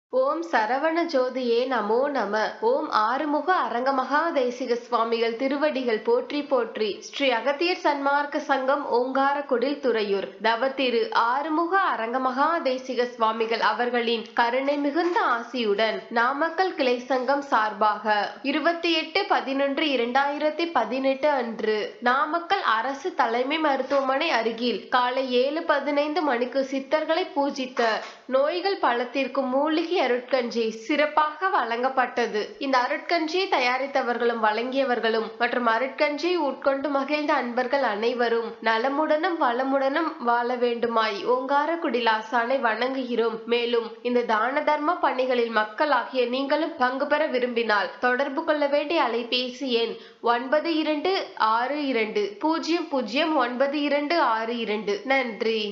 ஓம் சரவண ஜோதியே நமோ நம ஓம் ஆறுமுக அரங்கமகா தேசிக சுவாமிகள் திருவடிகள் போற்றி போற்றி ஸ்ரீ அகத்தியர் சன்மார்க்க சங்கம் ஓங்காரக்குடில் துறையூர் தவத்திரு ஆறுமுக அரங்கமகா தேசிக சுவாமிகள் அவர்களின் கருணை மிகுந்த ஆசியுடன் நாமக்கல் கிளை சங்கம் சார்பாக இருபத்தி எட்டு பதினொன்று இரண்டாயிரத்தி பதினெட்டு அன்று நாமக்கல் அரசு தலைமை மருத்துவமனை அருகில் காலை ஏழு பதினைந்து மணிக்கு சித்தர்களை பூஜித்த நோய்கள் பலத்திற்கு மூலிகை அருட்கஞ்சி சிறப்பாக வழங்கப்பட்டது இந்த அருட்கஞ்சியை தயாரித்தவர்களும் வழங்கியவர்களும் மற்றும் அருட்கஞ்சியை உட்கொண்டு மகிழ்ந்த அன்பர்கள் அனைவரும் நலமுடனும் வளமுடனும் வாழ வேண்டுமாய் ஓங்கார குடிலாசானை வணங்குகிறோம் மேலும் இந்த தான தர்ம பணிகளில் மக்களாகிய நீங்களும் பங்கு பெற விரும்பினால் தொடர்பு கொள்ள வேண்டிய அலைபேசி எண் ஒன்பது இரண்டு ஆறு இரண்டு பூஜ்ஜியம் பூஜ்ஜியம் ஒன்பது இரண்டு ஆறு இரண்டு நன்றி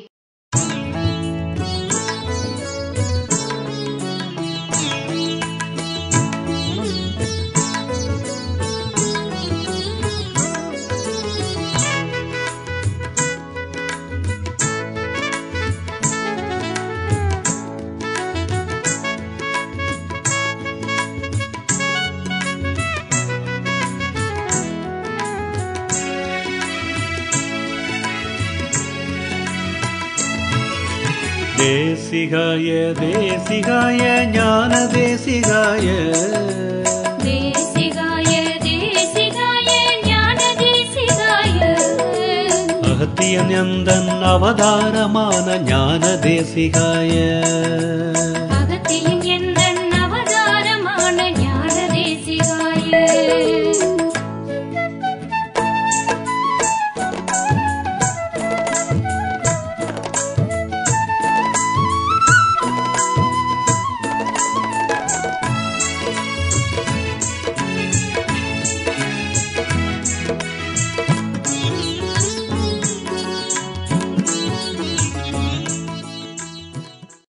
தேசிகாய தேசிகாய ஞான தேசிகாய தேசிகாய தேசிகாய ஞான தேசிகாய அகத்தியன் எந்தன் அவதாரமான ஞான தேசிகாய